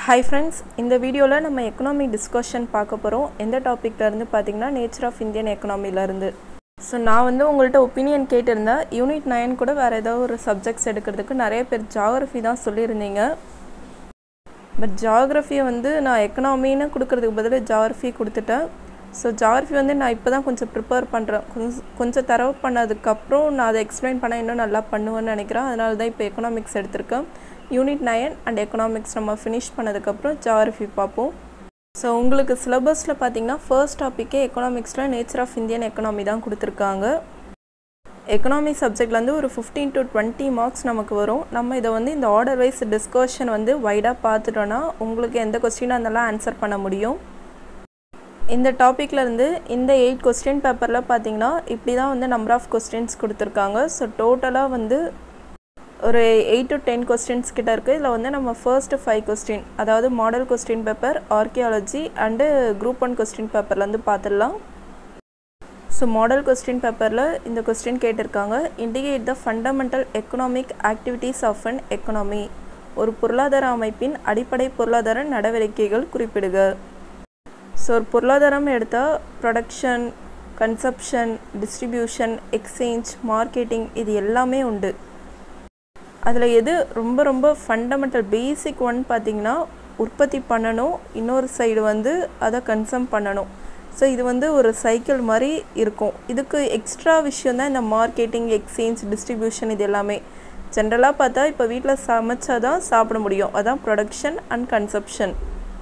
Hi friends இந்த வீடியோவில் நம்ம எக்கனாமி டிஸ்கஷன் பார்க்க போகிறோம் எந்த டாப்பிக்ல இருந்து பார்த்தீங்கன்னா நேச்சர் ஆஃப் இந்தியன் எக்கனாமிலேருந்து ஸோ நான் வந்து உங்கள்கிட்ட ஒப்பீனியன் கேட்டிருந்தேன் யூனிட் நைன் கூட வேறு ஏதாவது ஒரு சப்ஜெக்ட்ஸ் எடுக்கிறதுக்கு நிறைய பேர் ஜாகிரஃபி தான் சொல்லியிருந்தீங்க பட் ஜாகிரஃபியை வந்து நான் எக்கனாமின்னு கொடுக்கறதுக்கு பதிலாக ஜாகிரஃபி கொடுத்துட்டேன் ஸோ ஜாகிரஃபி வந்து நான் இப்போ தான் கொஞ்சம் ப்ரிப்பேர் பண்ணுறேன் கொஞ்சம் கொஞ்சம் தரவு பண்ணதுக்கப்புறம் நான் அதை எக்ஸ்பிளைன் பண்ண இன்னும் நல்லா பண்ணுவேன்னு நினைக்கிறேன் அதனால தான் இப்போ எக்கனாமிக்ஸ் எடுத்திருக்கேன் யூனிட் நயன் அண்ட் எக்கனாமிக்ஸ் நம்ம ஃபினிஷ் பண்ணதுக்கப்புறம் ஜாகிரஃபி பார்ப்போம் ஸோ உங்களுக்கு சிலபஸில் பார்த்தீங்கன்னா ஃபர்ஸ்ட் டாப்பிக்கே எக்கனாமிக்ஸில் நேச்சர் ஆஃப் இந்தியன் எக்கனாமி தான் கொடுத்துருக்காங்க எக்கனாமி சப்ஜெக்ட்லேருந்து ஒரு ஃபிஃப்டீன் டு டுவெண்ட்டி மார்க்ஸ் நமக்கு வரும் நம்ம இதை வந்து இந்த ஆர்டர் வைஸ் டிஸ்கஷன் வந்து வைடாக பார்த்துட்டோன்னா உங்களுக்கு எந்த கொஸ்டினாக இருந்தாலும் ஆன்சர் பண்ண முடியும் இந்த டாப்பிக்கில் இருந்து இந்த எயிட் கொஸ்டின் பேப்பரில் பார்த்தீங்கன்னா இப்படி தான் வந்து நம்பர் ஆஃப் கொஸ்டின்ஸ் கொடுத்துருக்காங்க ஸோ டோட்டலாக வந்து ஒரு எயிட் டு டென் கொஸ்டின்ஸ் கிட்ட இருக்குது இதில் வந்து நம்ம ஃபர்ஸ்ட் ஃபைவ் கொஸ்டின் அதாவது model question paper archaeology and group one question பேப்பர்லேருந்து பார்த்துடலாம் ஸோ மாடல் கொஸ்டின் பேப்பரில் இந்த கொஸ்டின் கேட்டிருக்காங்க indicate the fundamental economic activities of an economy ஒரு பொருளாதார அமைப்பின் அடிப்படை பொருளாதார நடவடிக்கைகள் குறிப்பிடுக ஸோ ஒரு பொருளாதாரம் எடுத்தால் production consumption distribution exchange marketing இது எல்லாமே உண்டு அதில் எது ரொம்ப ரொம்ப ஃபண்டமெண்டல் பேசிக் ஒன் பார்த்திங்கன்னா உற்பத்தி பண்ணணும் இன்னொரு சைடு வந்து அதை கன்சம் பண்ணணும் ஸோ இது வந்து ஒரு சைக்கிள் மாதிரி இருக்கும் இதுக்கு எக்ஸ்ட்ரா விஷயம் தான் இந்த மார்க்கெட்டிங் எக்ஸ்சேஞ்ச் டிஸ்ட்ரிபியூஷன் இது எல்லாமே ஜென்ரலாக பார்த்தா இப்போ வீட்டில் சமைச்சா தான் சாப்பிட முடியும் அதான் ப்ரொடக்ஷன் அண்ட் கன்சப்ஷன்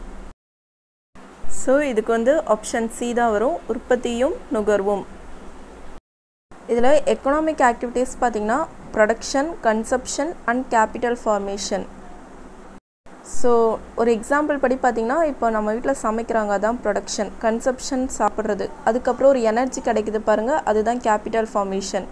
ஸோ இதுக்கு வந்து ஆப்ஷன் சி தான் வரும் உற்பத்தியும் நுகர்வும் இதில் எக்கனாமிக் ஆக்டிவிட்டீஸ் பார்த்திங்கன்னா production consumption and capital formation so ஒரு எக்ஸாம்பிள் படி பார்த்திங்கன்னா இப்போ நம்ம வீட்டில் சமைக்கிறாங்க அதான் ப்ரொடக்ஷன் கன்சப்ஷன் சாப்பிட்றது அதுக்கப்புறம் ஒரு எனர்ஜி கிடைக்குது பாருங்கள் அதுதான் கேபிட்டல் ஃபார்மேஷன்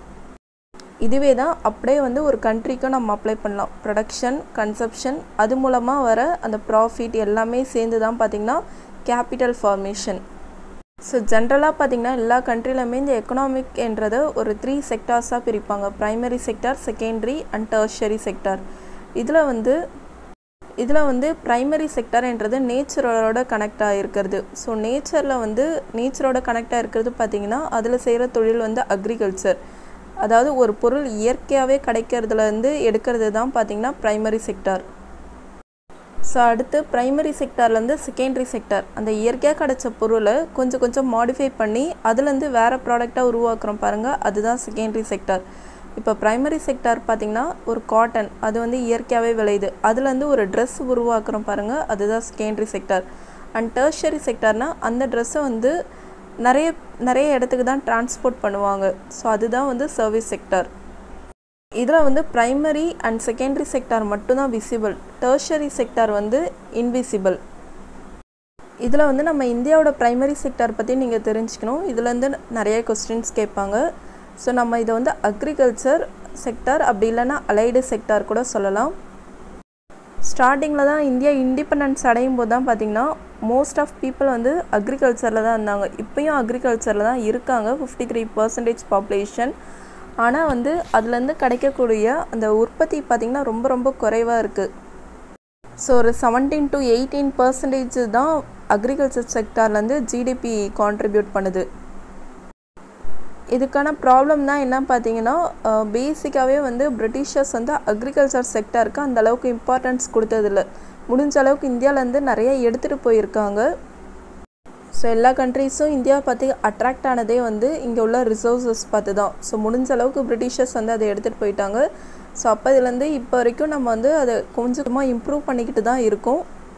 இதுவே தான் அப்படியே வந்து ஒரு கண்ட்ரிக்கும் நம்ம அப்ளை பண்ணலாம் ப்ரொடக்ஷன் கன்சப்ஷன் அது மூலமாக வர அந்த ப்ராஃபிட் எல்லாமே சேர்ந்து தான் பார்த்திங்கன்னா கேபிட்டல் ஃபார்மேஷன் ஸோ ஜென்ரலாக பார்த்திங்கன்னா எல்லா கண்ட்ரிலுமே இந்த எக்கனாமிக் என்றதை ஒரு த்ரீ செக்டார்ஸாக பிரிப்பாங்க primary sector secondary and tertiary sector இதில் வந்து இதில் வந்து ப்ரைமரி செக்டார்ன்றது நேச்சரோட கனெக்ட் ஆகிருக்கிறது ஸோ நேச்சரில் வந்து நேச்சரோட கனெக்ட் ஆகிருக்கிறது பார்த்திங்கன்னா அதில் செய்கிற தொழில் வந்து அக்ரிகல்ச்சர் அதாவது ஒரு பொருள் இயற்கையாகவே கிடைக்கிறதுலேருந்து எடுக்கிறது தான் பார்த்திங்கன்னா ப்ரைமரி செக்டார் ஸோ அடுத்து ப்ரைமரி செக்டார்லேருந்து செகண்டரி செக்டார் அந்த இயற்கையாக கிடச்ச பொருளை கொஞ்சம் கொஞ்சம் மாடிஃபை பண்ணி அதுலேருந்து வேறு ப்ராடக்டாக உருவாக்குறோம் பாருங்கள் அதுதான் செகண்டரி செக்டார் இப்போ ப்ரைமரி செக்டார் பார்த்திங்கன்னா ஒரு காட்டன் அது வந்து இயற்கையாகவே விளையுது அதுலேருந்து ஒரு ட்ரெஸ் உருவாக்குறோம் பாருங்கள் அதுதான் செகண்டரி செக்டார் அண்ட் டர்ஷரி செக்டார்னால் அந்த ட்ரெஸ்ஸை வந்து நிறைய நிறைய இடத்துக்கு தான் டிரான்ஸ்போர்ட் பண்ணுவாங்க ஸோ அதுதான் வந்து சர்வீஸ் செக்டார் இதில் வந்து ப்ரைமரி அண்ட் செகண்டரி செக்டார் மட்டும்தான் விசிபிள் டர்ஷரி செக்டார் வந்து இன்விசிபிள் இதில் வந்து நம்ம இந்தியாவோட ப்ரைமரி செக்டார் பற்றி நீங்கள் தெரிஞ்சுக்கணும் இதுலேருந்து நிறைய கொஸ்டின்ஸ் கேட்பாங்க ஸோ நம்ம இதை வந்து அக்ரிகல்ச்சர் செக்டார் அப்படி இல்லைன்னா அலைடு செக்டார் கூட சொல்லலாம் ஸ்டார்டிங்கில் தான் இந்தியா இண்டிபெண்டன்ஸ் அடையும் போது தான் பார்த்திங்கன்னா மோஸ்ட் ஆஃப் பீப்புள் வந்து அக்ரிகல்ச்சரில் தான் இருந்தாங்க இப்போயும் அக்ரிகல்ச்சரில் தான் இருக்காங்க ஃபிஃப்டி த்ரீ பர்சன்டேஜ் பாப்புலேஷன் ஆனால் வந்து அதுலேருந்து கிடைக்கக்கூடிய அந்த உற்பத்தி பார்த்திங்கன்னா ரொம்ப ரொம்ப குறைவாக இருக்குது ஸோ ஒரு செவன்டீன் டு எயிட்டீன் பர்சன்டேஜ் தான் அக்ரிகல்ச்சர் செக்டார்லேருந்து ஜிடிபி கான்ட்ரிபியூட் பண்ணுது இதுக்கான ப்ராப்ளம் தான் என்ன பார்த்தீங்கன்னா பேசிக்காகவே வந்து பிரிட்டிஷர்ஸ் வந்து அக்ரிகல்ச்சர் செக்டருக்கு அந்த அளவுக்கு இம்பார்ட்டன்ஸ் கொடுத்ததில்ல முடிஞ்ச அளவுக்கு இந்தியாவிலேருந்து நிறைய எடுத்துகிட்டு போயிருக்காங்க ஸோ எல்லா கண்ட்ரீஸும் இந்தியாவை பற்றி அட்ராக்ட் ஆனதே வந்து இங்கே உள்ள ரிசோர்ஸஸ் பார்த்து தான் ஸோ முடிஞ்ச அளவுக்கு பிரிட்டிஷர்ஸ் வந்து அதை எடுத்துகிட்டு போயிட்டாங்க ஸோ அப்போ இதுலேருந்து இப்போ வரைக்கும் நம்ம வந்து அதை கொஞ்சமாக இம்ப்ரூவ் பண்ணிக்கிட்டு தான் இருக்கோம்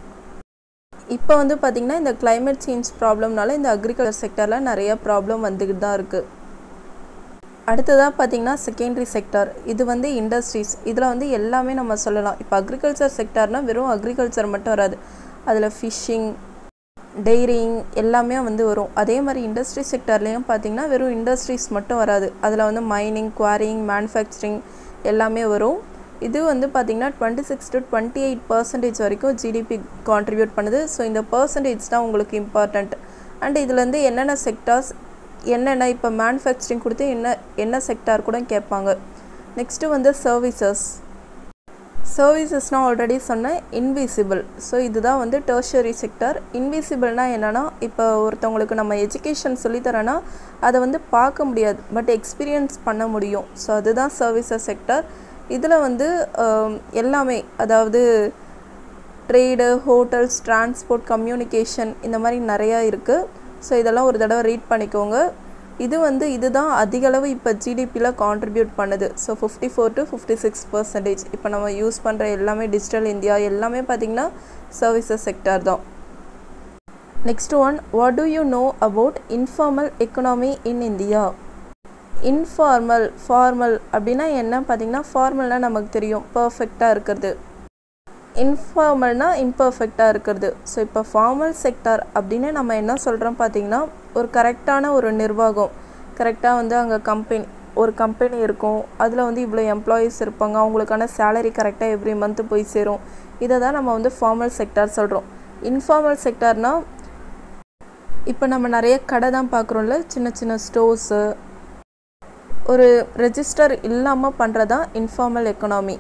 இப்போ வந்து பார்த்திங்கன்னா இந்த கிளைமேட் சேஞ்ச் ப்ராப்ளம்னால இந்த அக்ரிகல்ச்சர் செக்டரில் நிறைய ப்ராப்ளம் வந்துக்கிட்டு தான் இருக்குது அடுத்ததாக பார்த்திங்கன்னா செகண்டரி செக்டார் இது வந்து இண்டஸ்ட்ரீஸ் இதில் வந்து எல்லாமே நம்ம சொல்லலாம் இப்போ அக்ரிகல்ச்சர் செக்டார்னால் வெறும் அக்ரிகல்ச்சர் மட்டும் வராது அதில் ஃபிஷ்ஷிங் டெய்ரிங் எல்லாமே வந்து வரும் அதே மாதிரி இண்டஸ்ட்ரி செக்டார்லேயும் பார்த்திங்கன்னா வெறும் இண்டஸ்ட்ரீஸ் மட்டும் வராது அதில் வந்து மைனிங் குவாரிங் மேனுஃபேக்சரிங் எல்லாமே வரும் இது வந்து பார்த்திங்கன்னா twenty six to twenty eight percentage வரைக்கும் ஜிடிபி கான்ட்ரிபியூட் பண்ணுது ஸோ இந்த பர்சன்டேஜ் தான் உங்களுக்கு இம்பார்ட்டண்ட் அண்ட் இதுலேருந்து என்னென்ன செக்டார்ஸ் என்னென்ன இப்போ மேனுஃபேக்சரிங் கொடுத்து என்ன என்ன செக்டார் கூட கேட்பாங்க நெக்ஸ்ட்டு வந்து சர்வீசஸ் சர்வீசஸ்னால் ஆல்ரெடி சொன்னேன் இன்விசிபிள் ஸோ இதுதான் வந்து டெர்ஷரி செக்டர் இன்விசிபிள்னால் என்னென்னா இப்போ ஒருத்தவங்களுக்கு நம்ம எஜுகேஷன் சொல்லித்தரோன்னா அதை வந்து பார்க்க முடியாது பட் எக்ஸ்பீரியன்ஸ் பண்ண முடியும் ஸோ அதுதான் சர்வீசஸ் செக்டர் இதில் வந்து எல்லாமே அதாவது ட்ரேடு ஹோட்டல்ஸ் டிரான்ஸ்போர்ட் கம்யூனிகேஷன் இந்த மாதிரி நிறையா இருக்குது ஸோ இதெல்லாம் ஒரு தடவை ரீட் பண்ணிக்கோங்க இது வந்து இதுதான் அதிகளவு இப்போ ஜிடிபியில் கான்ட்ரிபியூட் பண்ணுது so fifty four to fifty six percentage இப்போ நம்ம யூஸ் பண்ணுற எல்லாமே டிஜிட்டல் இந்தியா எல்லாமே பார்த்திங்கன்னா சர்வீசஸ் செக்டர் தான் next one what do you know about informal economy in India informal formal அப்படின்னா என்ன பார்த்திங்கன்னா ஃபார்மல்னால் நமக்கு தெரியும் பர்ஃபெக்டாக இருக்கிறது இன்ஃபார்மல்னா இம்பர்ஃபெக்டாக இருக்கிறது ஸோ இப்போ ஃபார்மல் செக்டார் அப்படின்னு நம்ம என்ன சொல்கிறோம் பார்த்திங்கன்னா ஒரு கரெக்டான ஒரு நிர்வாகம் கரெக்டாக வந்து அங்கே கம்பெனி ஒரு கம்பெனி இருக்கும் அதில் வந்து இவ்வளோ எம்ப்ளாயீஸ் இருப்பாங்க அவங்களுக்கான சேலரி கரெக்டாக எவ்ரி மந்த்து போய் சேரும் இதை தான் நம்ம வந்து ஃபார்மல் செக்டார் சொல்கிறோம் இன்ஃபார்மல் செக்டார்னால் இப்போ நம்ம நிறைய கடை தான் பார்க்குறோம்ல சின்ன சின்ன ஸ்டோர்ஸு ஒரு ரெஜிஸ்டர் இல்லாமல் பண்ணுறது தான் இன்ஃபார்மல் எக்கனாமி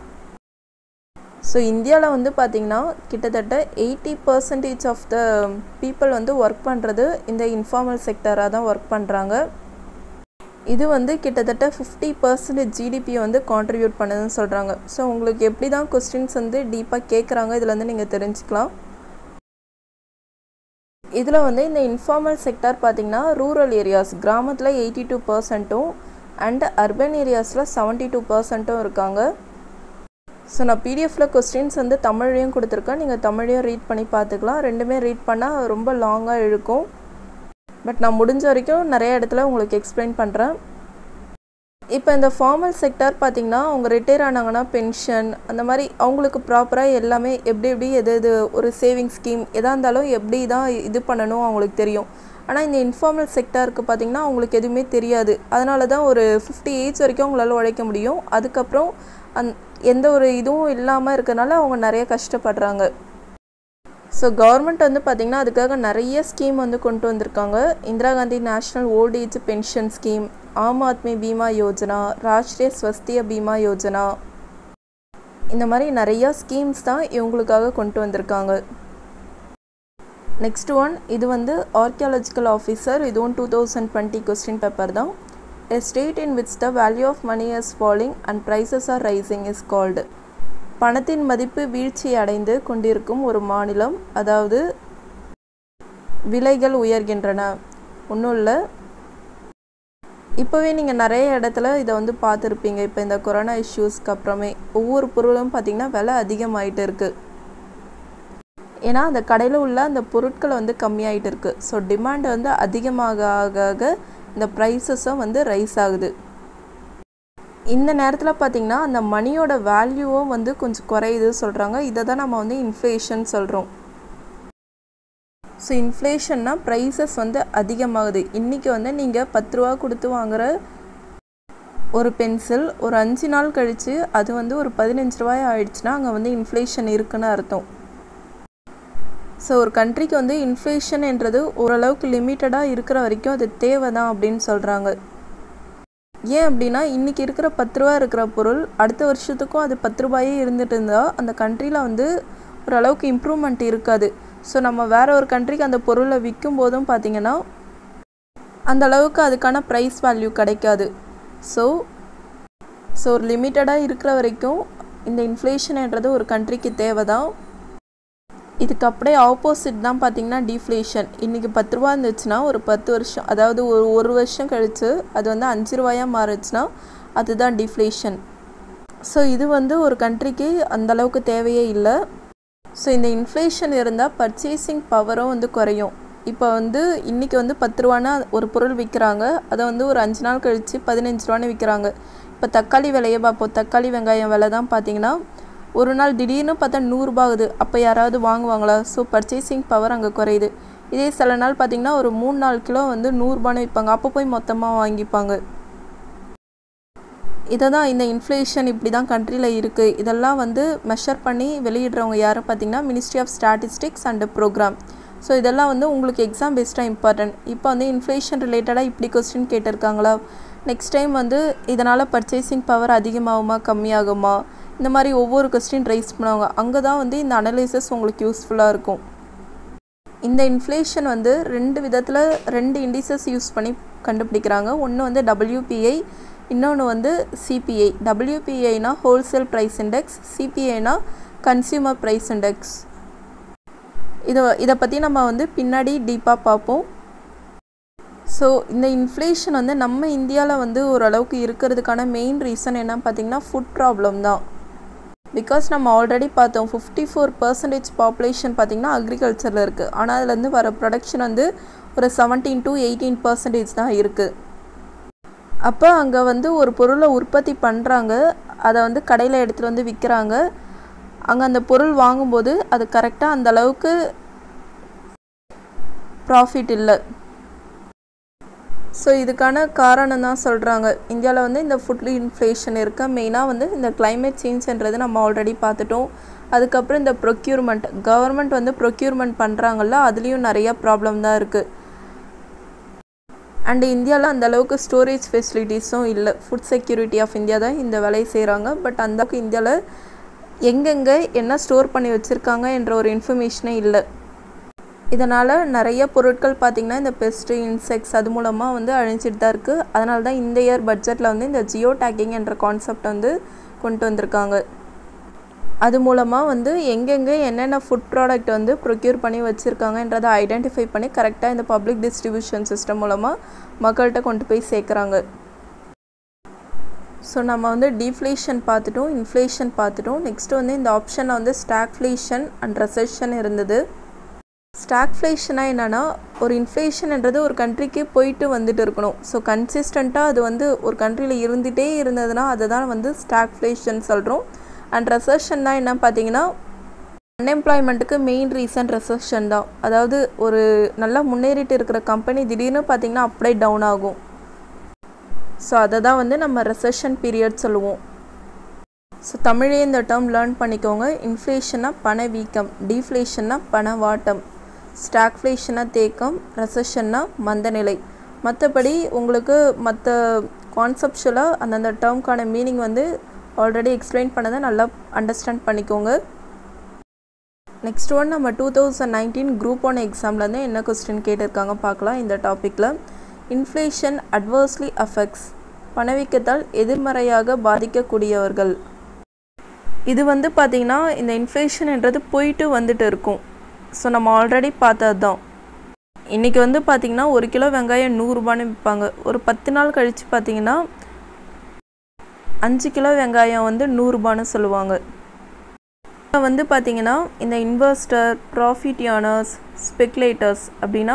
ஸோ இந்தியாவில் வந்து பார்த்திங்கன்னா கிட்டத்தட்ட eighty percentage of the people வந்து ஒர்க் பண்ணுறது இந்த இன்ஃபார்மல் செக்டராக தான் ஒர்க் பண்ணுறாங்க இது வந்து கிட்டத்தட்ட ஃபிஃப்டி பர்சன்டேஜ் ஜிடிபியை வந்து கான்ட்ரிபியூட் பண்ணுதுன்னு சொல்கிறாங்க ஸோ உங்களுக்கு எப்படி தான் கொஸ்டின்ஸ் வந்து டீப்பாக கேட்குறாங்க இதில் வந்து நீங்கள் தெரிஞ்சுக்கலாம் இதில் வந்து இந்த இன்ஃபார்மல் செக்டார் பார்த்திங்கன்னா ரூரல் ஏரியாஸ் கிராமத்தில் எயிட்டி டூ பர்சன்ட்டும் அண்ட் அர்பன் ஏரியாஸில் செவன்ட்டி டூ பர்சன்ட்டும் இருக்காங்க ஸோ நான் பிடிஎஃப்பில் கொஸ்டின்ஸ் வந்து தமிழ்லையும் கொடுத்துருக்கேன் நீங்கள் தமிழையும் ரீட் பண்ணி பார்த்துக்கலாம் ரெண்டுமே ரீட் பண்ணால் ரொம்ப லாங்காக இழுக்கும் பட் நான் முடிஞ்ச வரைக்கும் நிறைய இடத்துல உங்களுக்கு எக்ஸ்பிளைன் பண்ணுறேன் இப்போ இந்த ஃபார்மல் செக்டார் பார்த்திங்கன்னா அவங்க ரிட்டையர் ஆனாங்கன்னா பென்ஷன் அந்த மாதிரி அவங்களுக்கு ப்ராப்பராக எல்லாமே எப்படி எப்படி எது எது ஒரு சேவிங் ஸ்கீம் எதாக இருந்தாலும் எப்படி தான் இது பண்ணணும் அவங்களுக்கு தெரியும் ஆனால் இந்த இன்ஃபார்மல் செக்டாருக்கு பார்த்திங்கன்னா அவங்களுக்கு எதுவுமே தெரியாது அதனால தான் ஒரு ஃபிஃப்டி ஏஜ் வரைக்கும் அவங்களால உழைக்க முடியும் அதுக்கப்புறம் அந் எந்த ஒரு இதுவும் இல்லாமல் இருக்கிறனால அவங்க நிறைய கஷ்டப்படுறாங்க ஸோ கவர்மெண்ட் வந்து பார்த்திங்கன்னா அதுக்காக நிறைய ஸ்கீம் வந்து கொண்டு வந்திருக்காங்க Indira Gandhi national old age pension scheme Aam Aadmi Bima Yojana Rashtriya Swasthya Bima Yojana இந்த மாதிரி நிறையா ஸ்கீம்ஸ் தான் இவங்களுக்காக கொண்டு வந்திருக்காங்க நெக்ஸ்ட் ஒன் இது வந்து ஆர்கியாலஜிக்கல் ஆஃபீஸர் இதுவும் two thousand twenty question paper தான் A state in which the value of money is falling and prices are rising is called. பணத்தின் மதிப்பு வீழ்ச்சி அடைந்து கொண்டிருக்கும் ஒரு மாநிலம் அதாவது விலைகள் உயர்கின்றன ஒன்றும் இல்லை இப்போவே நீங்கள் நிறைய இடத்துல இதை வந்து பார்த்துருப்பீங்க இப்போ இந்த கொரோனா இஷ்யூஸ்க்கு அப்புறமே ஒவ்வொரு பொருளும் பார்த்திங்கன்னா விலை அதிகமாயிட்டு இருக்குது ஏன்னா அந்த கடையில் உள்ள அந்த பொருட்களை வந்து கம்மியாயிட்டு இருக்குது ஸோ டிமாண்ட் வந்து அதிகமாக ஆக ஆக இந்த ப்ரைஸஸும் வந்து ரைஸ் ஆகுது இந்த நேரத்தில் பார்த்திங்கன்னா அந்த மணியோட வேல்யூவும் வந்து கொஞ்சம் குறையுது சொல்கிறாங்க இதை தான் நம்ம வந்து இன்ஃப்ளேஷன் சொல்கிறோம் ஸோ இன்ஃப்ளேஷன்னா ப்ரைஸஸ் வந்து அதிகமாகுது இன்றைக்கி வந்து நீங்கள் பத்து ரூபா கொடுத்து வாங்குகிற ஒரு பென்சில் ஒரு அஞ்சு நாள் கழித்து அது வந்து ஒரு பதினஞ்சு ரூபாய் ஆயிடுச்சுன்னா அங்கே வந்து இன்ஃப்ளேஷன் இருக்குன்னு அர்த்தம் ஸோ ஒரு கண்ட்ரிக்கு வந்து இன்ஃப்ளேஷன்ன்றது ஓரளவுக்கு லிமிட்டடாக இருக்கிற வரைக்கும் அது தேவை தான் அப்படின்னு சொல்கிறாங்க ஏன் அப்படின்னா இன்றைக்கி இருக்கிற பத்து ரூபா இருக்கிற பொருள் அடுத்த வருஷத்துக்கும் அது பத்து ரூபாயே இருந்துட்டு இருந்தால் அந்த கண்ட்ரியில் வந்து ஓரளவுக்கு இம்ப்ரூவ்மெண்ட் இருக்காது ஸோ நம்ம வேற ஒரு கண்ட்ரிக்கு அந்த பொருளை விற்கும் போதும் பார்த்திங்கன்னா அந்த அளவுக்கு அதுக்கான ப்ரைஸ் வேல்யூ கிடைக்காது ஸோ ஸோ ஒரு லிமிட்டடாக இருக்கிற வரைக்கும் இந்த இன்ஃப்ளேஷன்ன்றது ஒரு கண்ட்ரிக்கு தேவை தான் இதுக்கு அப்படியே ஆப்போசிட் தான் பார்த்தீங்கன்னா டிஃப்ளேஷன் இன்றைக்கி பத்து ரூபா இருந்துச்சுன்னா ஒரு பத்து வருஷம் அதாவது ஒரு ஒரு வருஷம் கழித்து அது வந்து அஞ்சு ரூபாயாக மாறுச்சுன்னா அதுதான் டிஃப்ளேஷன் ஸோ இது வந்து ஒரு கண்ட்ரிக்கு அந்தளவுக்கு தேவையே இல்லை ஸோ இந்த இன்ஃப்ளேஷன் இருந்தால் பர்ச்சேசிங் பவரும் வந்து குறையும் இப்போ வந்து இன்றைக்கி வந்து பத்து ரூபானா ஒரு பொருள் விற்கிறாங்க அதை வந்து ஒரு அஞ்சு நாள் கழித்து பதினஞ்சு ரூபான்னு விற்கிறாங்க இப்போ தக்காளி விலையை பார்ப்போம் தக்காளி வெங்காயம் விலை தான் பார்த்தீங்கன்னா ஒரு நாள் திடீர்னு பார்த்தா நூறுரூபா ஆகுது அப்போ யாராவது வாங்குவாங்களா ஸோ பர்ச்சேசிங் பவர் அங்கே குறையுது இதே சில நாள் பார்த்திங்கன்னா ஒரு மூணு நாலு கிலோ வந்து நூறுரூபான்னு விற்பாங்க அப்போ போய் மொத்தமாக வாங்கிப்பாங்க இதை தான் இந்த இன்ஃப்ளேஷன் இப்படி தான் கண்ட்ரியில் இருக்குது இதெல்லாம் வந்து மெஷர் பண்ணி வெளியிடுறவங்க யாரும் பார்த்திங்கன்னா ministry of statistics and programme so இதெல்லாம் வந்து உங்களுக்கு எக்ஸாம் பேஸ்டாக இம்பார்ட்டன்ட் இப்போ வந்து இன்ஃப்ளேஷன் ரிலேட்டடாக இப்படி கொஸ்டின் கேட்டிருக்காங்களா நெக்ஸ்ட் டைம் வந்து இதனால் பர்ச்சேசிங் பவர் அதிகமாகுமா கம்மியாகுமா இந்த மாதிரி ஒவ்வொரு கொஸ்டின் ரைஸ் பண்ணுவாங்க அங்கே தான் வந்து இந்த அனலைசஸ் உங்களுக்கு யூஸ்ஃபுல்லாக இருக்கும் இந்த இன்ஃப்ளேஷன் வந்து ரெண்டு விதத்தில் ரெண்டு இண்டிசஸ் யூஸ் பண்ணி கண்டுபிடிக்கிறாங்க ஒன்று வந்து டபிள்யூபிஐ இன்னொன்று வந்து சிபிஐ டபிள்யூபிஐனா ஹோல்சேல் ப்ரைஸ் இண்டெக்ஸ் சிபிஐனா கன்சியூமர் ப்ரைஸ் இண்டெக்ஸ் இதை இதை பற்றி நம்ம வந்து பின்னாடி டீப்பாக பார்ப்போம் ஸோ இந்த இன்ஃப்ளேஷன் வந்து நம்ம இந்தியாவில் வந்து ஓரளவுக்கு இருக்கிறதுக்கான மெயின் ரீசன் என்ன பார்த்திங்கன்னா ஃபுட் ப்ராப்ளம் தான் பிகாஸ் நம்ம ஆல்ரெடி பார்த்தோம் ஃபிஃப்டி ஃபோர் பர்சன்டேஜ் பாப்புலேஷன் பார்த்திங்கன்னா அக்ரிகல்ச்சரில் இருக்குது ஆனால் அதுலேருந்து வர ப்ரொடக்ஷன் வந்து ஒரு செவன்டீன் டு எயிட்டீன் பர்சன்டேஜ் தான் இருக்குது அப்போ அங்கே வந்து ஒரு பொருளை உற்பத்தி பண்ணுறாங்க அதை வந்து கடையில் எடுத்துகிட்டு வந்து விற்கிறாங்க அங்கே அந்த பொருள் வாங்கும்போது அது கரெக்டாக அந்த அளவுக்கு ப்ராஃபிட் இல்லை ஸோ இதுக்கான காரணம் தான் சொல்கிறாங்க இந்தியாவில் வந்து இந்த ஃபுட் இன்ஃப்ளேஷன் இருக்க மெயினாக வந்து இந்த கிளைமேட் சேஞ்ச்ன்றது நம்ம ஆல்ரெடி பார்த்துட்டோம் அதுக்கப்புறம் இந்த ப்ரொக்யூர்மெண்ட் கவர்மெண்ட் வந்து ப்ரொக்யூர்மெண்ட் பண்ணுறாங்கல்ல அதுலேயும் நிறைய ப்ராப்ளம் தான் இருக்குது அண்டு இந்தியாவில் அந்த அளவுக்கு ஸ்டோரேஜ் ஃபெசிலிட்டிஸும் இல்லை ஃபுட் செக்யூரிட்டி ஆஃப் இந்தியா தான் இந்த வேலையை செய்கிறாங்க பட் அந்த அளவுக்கு இந்தியாவில் எங்கெங்கே என்ன ஸ்டோர் பண்ணி வச்சுருக்காங்க என்ற ஒரு இன்ஃபர்மேஷனே இல்லை இதனால் நிறைய பொருட்கள் பார்த்திங்கன்னா இந்த பெஸ்ட்டு இன்செக்ட்ஸ் அது மூலமாக வந்து அழிஞ்சிட்டு தான் இருக்குது அதனால தான் இந்த இயர் பட்ஜெட்டில் வந்து இந்த ஜியோ டேக்கிங் என்ற கான்செப்ட் வந்து கொண்டு வந்திருக்காங்க அது மூலமாக வந்து எங்கெங்கே என்னென்ன ஃபுட் ப்ராடக்ட் வந்து ப்ரொக்யூர் பண்ணி வச்சுருக்காங்கன்றதை ஐடென்டிஃபை பண்ணி கரெக்டாக இந்த பப்ளிக் டிஸ்ட்ரிபியூஷன் சிஸ்டம் மூலமாக மக்கள்கிட்ட கொண்டு போய் சேர்க்குறாங்க ஸோ நம்ம வந்து டீஃப்ளேஷன் பார்த்துட்டோம் இன்ஃப்ளேஷன் பார்த்துட்டோம் நெக்ஸ்ட்டு வந்து இந்த ஆப்ஷனில் வந்து ஸ்டாக்ஃப்ளேஷன் அண்ட் ரெசெஷன் இருந்தது ஸ்டாக்ஃப்ளேஷனாக என்னென்னா ஒரு இன்ஃப்ளேஷன்ன்றது ஒரு கண்ட்ரிக்கு போயிட்டு வந்துட்டு இருக்கணும் ஸோ கன்சிஸ்டண்ட்டாக அது வந்து ஒரு கண்ட்ரியில் இருந்துகிட்டே இருந்ததுன்னா அதை தான் வந்து ஸ்டாக்ஃப்ளேஷன் சொல்கிறோம் அண்ட் ரெசர்ஷன் தான் என்ன பார்த்தீங்கன்னா அன்எம்ப்ளாய்மெண்ட்டுக்கு மெயின் ரீசன் ரெசர்ஷன் தான் அதாவது ஒரு நல்லா முன்னேறிட்டு இருக்கிற கம்பெனி திடீர்னு பார்த்தீங்கன்னா அப்படியே டவுன் ஆகும் ஸோ அதை தான் வந்து நம்ம ரெசர்ஷன் பீரியட் சொல்லுவோம் ஸோ தமிழே இந்த டேர்ம் லேர்ன் பண்ணிக்கோங்க இன்ஃப்ளேஷனா பண வீக்கம் டீஃப்ளேஷன்னா பண வாட்டம் ஸ்டாக்ஃப்ளேஷனா தேக்கம் ரெசஷன்னா மந்தநிலை மற்றபடி உங்களுக்கு மற்ற கான்செப்ஷுவலாக அந்தந்த டேர்ம்க்கான மீனிங் வந்து ஆல்ரெடி எக்ஸ்பிளைன் பண்ணதை நல்லா அண்டர்ஸ்டாண்ட் பண்ணிக்கோங்க நெக்ஸ்ட் ஒன் நம்ம two thousand nineteen group one எக்ஸாம்லேருந்து என்ன கொஸ்டின் கேட்டிருக்காங்க பார்க்கலாம் இந்த டாப்பிக்கில் இன்ஃப்ளேஷன் அட்வர்ஸ்லி அஃபெக்ட்ஸ் பணவீக்கத்தால் எதிர்மறையாக பாதிக்கக்கூடியவர்கள் இது வந்து பார்த்திங்கன்னா இந்த இன்ஃப்ளேஷன்ன்றது போயிட்டு வந்துட்டு இருக்கும் ஸோ நம்ம ஆல்ரெடி பார்த்தது தான் இன்றைக்கி வந்து பார்த்திங்கன்னா ஒரு கிலோ வெங்காயம் நூறுரூபான்னு விற்பாங்க ஒரு பத்து நாள் கழித்து பார்த்திங்கன்னா அஞ்சு கிலோ வெங்காயம் வந்து நூறுரூபான்னு சொல்லுவாங்க வந்து பார்த்திங்கன்னா இந்த இன்வெஸ்டர் ப்ராஃபிட் ஏர்னர்ஸ் ஸ்பெக்குலேட்டர்ஸ் அப்படின்னா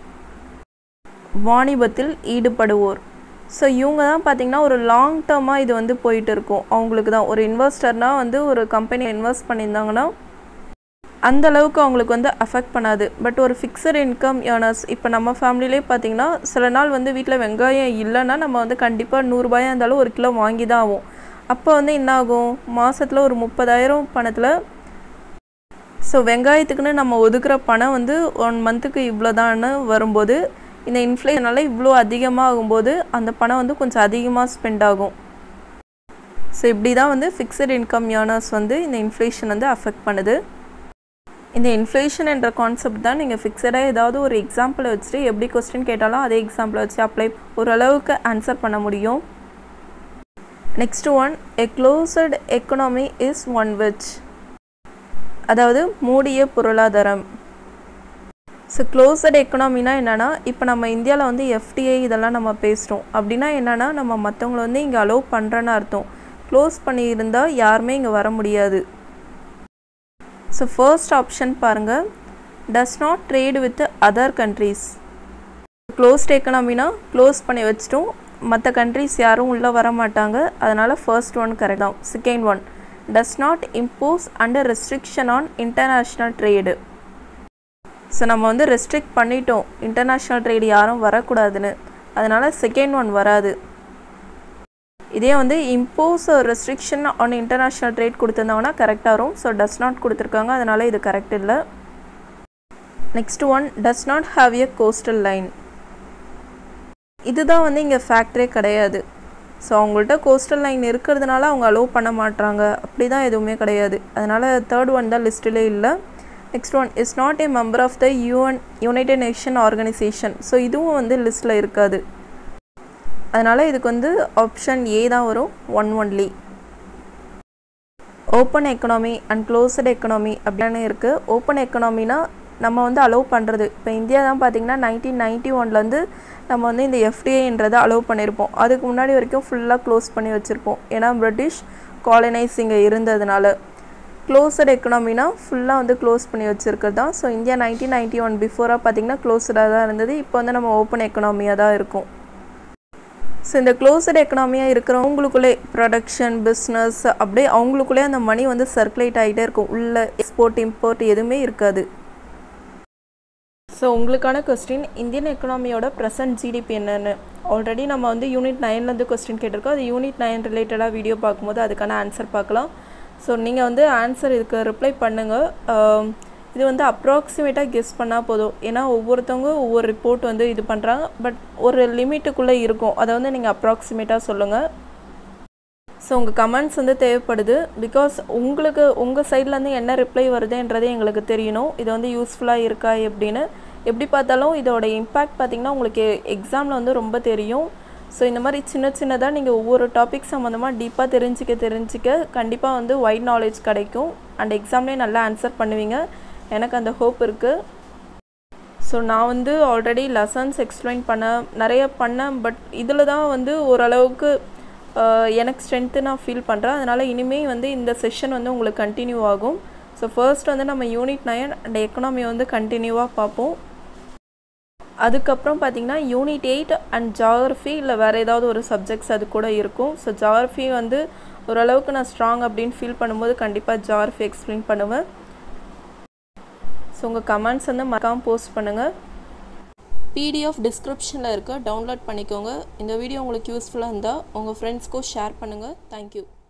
வாணிபத்தில் ஈடுபடுவோர் ஸோ இவங்க தான் பார்த்திங்கன்னா ஒரு லாங் டேர்மாக இது வந்து போயிட்டு இருக்கும் அவங்களுக்கு தான் ஒரு இன்வெஸ்டர்னால் வந்து ஒரு கம்பெனி இன்வெஸ்ட் பண்ணியிருந்தாங்கன்னா அந்த அளவுக்கு அவங்களுக்கு வந்து அஃபெக்ட் பண்ணாது பட் ஒரு ஃபிக்ஸட் இன்கம் ஏர்னர்ஸ் இப்போ நம்ம ஃபேமிலிலே பார்த்திங்கன்னா சில நாள் வந்து வீட்டில் வெங்காயம் இல்லைன்னா நம்ம வந்து கண்டிப்பாக நூறுரூபாயாக இருந்தாலும் ஒரு கிலோ வாங்கி தான் ஆகும் அப்போ வந்து என்ன ஆகும் மாதத்தில் ஒரு முப்பதாயிரம் பணத்தில் ஸோ வெங்காயத்துக்குன்னு நம்ம ஒதுக்குற பணம் வந்து ஒன் மந்த்துக்கு இவ்வளோதான்னு வரும்போது இந்த இன்ஃப்ளேஷனால் இவ்வளோ அதிகமாக ஆகும்போது அந்த பணம் வந்து கொஞ்சம் அதிகமாக ஸ்பெண்ட் ஆகும் ஸோ இப்படி தான் வந்து ஃபிக்ஸட் இன்கம் ஏர்னர்ஸ் வந்து இந்த இன்ஃப்ளேஷன் வந்து அஃபெக்ட் பண்ணுது இந்த இன்ஃப்ளேஷன் என்ற கான்செப்ட் தான் நீங்கள் ஃபிக்ஸடாக ஏதாவது ஒரு எக்ஸாம்பிளை வச்சுட்டு எப்படி கொஸ்டின் கேட்டாலும் அதே எக்ஸாம்பிளை வச்சு அப்ளை ஓரளவுக்கு ஆன்சர் பண்ண முடியும் next one a closed economy is one which அதாவது மூடிய பொருளாதாரம் ஸோ க்ளோசட் எக்கனாமினா என்னென்னா இப்போ நம்ம இந்தியாவில் வந்து எஃப்டிஐ இதெல்லாம் நம்ம பேசுகிறோம் அப்படின்னா என்னென்னா நம்ம மற்றவங்கள வந்து இங்கே அலோவ் பண்ணுறேன்னு அர்த்தம் க்ளோஸ் பண்ணியிருந்தால் யாருமே இங்கே வர முடியாது ஸோ ஃபர்ஸ்ட் ஆப்ஷன் பாருங்கள் does not trade with other countries closed எக்கனாமினா க்ளோஸ் பண்ணி வச்சிட்டோம் மற்ற கண்ட்ரீஸ் யாரும் உள்ளே வர மாட்டாங்க அதனால் ஃபர்ஸ்ட் ஒன் கரெக்ட் தான் second one does not impose under restriction on international trade so நம்ம வந்து ரெஸ்ட்ரிக்ட் பண்ணிட்டோம் இன்டர்நேஷ்னல் ட்ரேடு யாரும் வரக்கூடாதுன்னு அதனால் செகண்ட் ஒன் வராது இதே வந்து impose restriction on international trade கொடுத்துருந்தாங்கன்னா கரெக்டாக வரும் ஸோ டஸ் நாட் கொடுத்துருக்காங்க அதனால் இது கரெக்ட் இல்லை next one does not have a coastal line இதுதான் வந்து இங்கே ஃபேக்டரே கிடையாது ஸோ அவங்கள்ட்ட கோஸ்டல் லைன் இருக்கிறதுனால அவங்க அலோவ் பண்ண மாட்டாங்க அப்படி தான் எதுவுமே கிடையாது அதனால் தேர்ட் ஒன் தான் லிஸ்ட்டிலே இல்லை next one is not a member of the UN united nation organisation so இதுவும் வந்து லிஸ்ட்டில் இருக்காது அதனால் இதுக்கு வந்து ஆப்ஷன் ஏ தான் வரும் one only open economy and closed economy அப்படின்னு இருக்குது ஓப்பன் எக்கனாமினா நம்ம வந்து அலோவ் பண்ணுறது இப்போ இந்தியா தான் பார்த்திங்கன்னா நைன்டீன் நைன்ட்டி ஒன்லேருந்து நம்ம வந்து இந்த எஃப்டிஏன்றதை அலோவ் பண்ணியிருப்போம் அதுக்கு முன்னாடி வரைக்கும் ஃபுல்லாக க்ளோஸ் பண்ணி வச்சுருப்போம் ஏன்னா பிரிட்டிஷ் காலனைஸ் இங்கே இருந்ததுனால க்ளோஸ்டு எக்கனாமினா ஃபுல்லாக வந்து க்ளோஸ் பண்ணி வச்சுருக்கிறது தான் so India nineteen ninety one பிஃபோராக பார்த்திங்கன்னா க்ளோஸ்டாக தான் இருந்தது இப்போ வந்து நம்ம ஓப்பன் எக்கனாமியாக தான் இருக்கும் ஸோ இந்த க்ளோஸ்டு எக்கனாமியாக இருக்கிறவங்களுக்குள்ளே ப்ரொடக்ஷன் பிஸ்னஸ் அப்படியே அவங்களுக்குள்ளே அந்த மணி வந்து சர்க்குலேட் ஆகிட்டே இருக்கும் உள்ள எக்ஸ்போர்ட் இம்போர்ட் எதுவுமே இருக்காது ஸோ உங்களுக்கான கொஸ்டின் இந்தியன் எக்கனாமியோட ப்ரெசன்ட் ஜிடிபி என்னென்னு ஆல்ரெடி நம்ம வந்து யூனிட் நைன்லேருந்து கொஸ்டின் கேட்டிருக்கோம் அது யூனிட் நைன் ரிலேட்டடாக வீடியோ பார்க்கும்போது அதுக்கான ஆன்சர் பார்க்கலாம் ஸோ நீங்கள் வந்து ஆன்சர் இதுக்கு ரிப்ளை பண்ணுங்கள் இது வந்து அப்ராக்சிமேட்டாக கெஸ் பண்ணால் போதும் ஏன்னா ஒவ்வொருத்தவங்க ஒவ்வொரு ரிப்போர்ட் வந்து இது பண்ணுறாங்க பட் ஒரு லிமிட்டுக்குள்ளே இருக்கும் அதை வந்து நீங்கள் அப்ராக்சிமேட்டாக சொல்லுங்கள் ஸோ உங்கள் கமெண்ட்ஸ் வந்து தேவைப்படுது பிகாஸ் உங்களுக்கு உங்கள் சைட்லேருந்து என்ன ரிப்ளை வருதுன்றதே எங்களுக்கு தெரியணும் இது வந்து யூஸ்ஃபுல்லாக இருக்கா எப்படின்னு எப்படி பார்த்தாலும் இதோட இம்பேக்ட் பார்த்திங்கன்னா உங்களுக்கு எக்ஸாமில் வந்து ரொம்ப தெரியும் ஸோ இந்த மாதிரி சின்ன சின்னதாக நீங்கள் ஒவ்வொரு டாபிக் சம்மந்தமாக டீப்பாக தெரிஞ்சிக்க தெரிஞ்சிக்க கண்டிப்பாக வந்து வைட் நாலேஜ் கிடைக்கும் அண்ட் எக்ஸாம்லேயே நல்லா ஆன்சர் பண்ணுவீங்க எனக்கு அந்த ஹோப் இருக்குது ஸோ நான் வந்து ஆல்ரெடி லெசன்ஸ் எக்ஸ்பிளைன் பண்ண நிறைய பண்ணேன் பட் இதில் தான் வந்து ஓரளவுக்கு எனக்கு ஸ்ட்ரென்த்து நான் ஃபீல் பண்ணுறேன் அதனால் இனிமேல் வந்து இந்த செஷன் வந்து உங்களுக்கு கண்டினியூ ஆகும் ஸோ ஃபர்ஸ்ட் வந்து நம்ம யூனிட் நைன் அண்ட் எக்கனாமி வந்து கண்டினியூவாக பார்ப்போம் அதுக்கப்புறம் பார்த்திங்கன்னா யூனிட் எயிட் அண்ட் ஜாகிரஃபி இல்லை வேறு ஏதாவது ஒரு சப்ஜெக்ட்ஸ் அது கூட இருக்கும் ஸோ ஜாகிரஃபி வந்து ஓரளவுக்கு நான் ஸ்ட்ராங் அப்படின்னு ஃபீல் பண்ணும்போது கண்டிப்பாக ஜாகிரஃபி எக்ஸ்பிளைன் பண்ணுவேன் ஸோ உங்கள் கமெண்ட்ஸ் வந்து மறக்காமல் போஸ்ட் பண்ணுங்கள் பிடிஎஃப் டிஸ்கிரிப்ஷனில் இருக்க டவுன்லோட் பண்ணிக்கோங்க இந்த வீடியோ உங்களுக்கு யூஸ்ஃபுல்லாக இருந்தால் உங்கள் ஃப்ரெண்ட்ஸ்க்கும் ஷேர் பண்ணுங்கள் தேங்க்யூ